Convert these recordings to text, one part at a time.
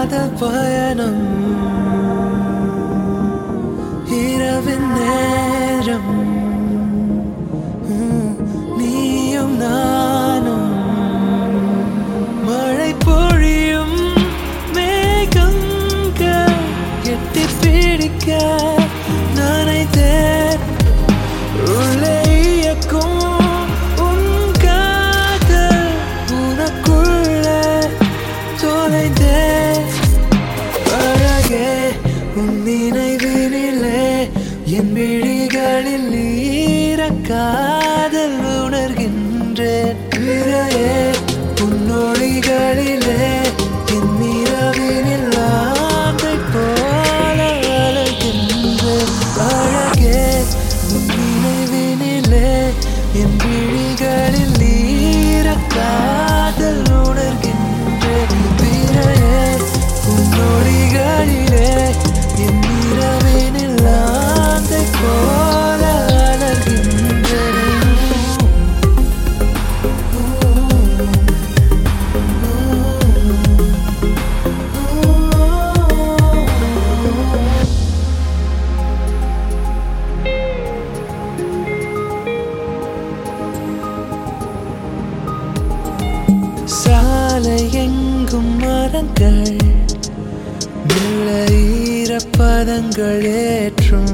காதல் பயணம் இரவின் நேரம் உம், நீயும் நானும் மழை பொழியும் மேகங்கள் எட்டி பிடிக்க நினைத்தேன் உள்ளே இயக்கும் உன் காதல் உனக்குள்ளே தொலைந்தேன் அழகே உன் நினைவினிலே என் விழிகளில் ஈரக்காதல் உணர்கின்றேன் விரையே உன்னொழிகளிலே என் நிறவினில் ஆந்தை போல அழகின்றேன் அழகே உன் நினைவினிலே என் விழிகளில் ஈரக்காதல் உணர்கின்றேன் விரையே உன்னொழிகளிலே என் நிறவினில் ஆந்தை போல அழகின்றேன் சாலை எங்கும் மரங்கள் மெல்ல ஈரப்பதங்கள் ஏற்றும்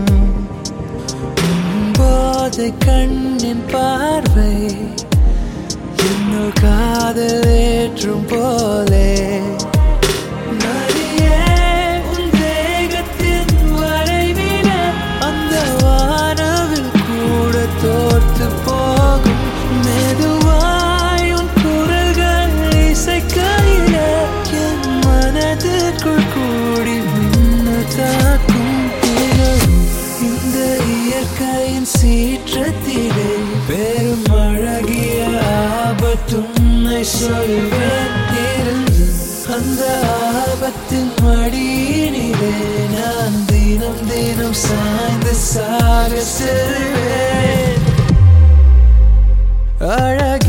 போதை கண்ணின் பார்வை என்னுள் காதல் ஏற்றும் போலே நதியே உன் தேகத்தின் வளைவில அந்த வானவில் கூட தோற்று போகும் மெதுவாய் உன் குரல்கள் இசைக்கையில என் மனதிற்குள் கூடி மின்னு தாக்கும் தினம் இந்த இயற்கையின் சீற்றத்திலே பெரும் அழகிய ஆபத்துன்னை சொல்வேன் இருந்து அந்த ஆபத்தின் மடியினிலே நான் தினம் தினம் சாய்ந்து சாக செல்வேன் அழகே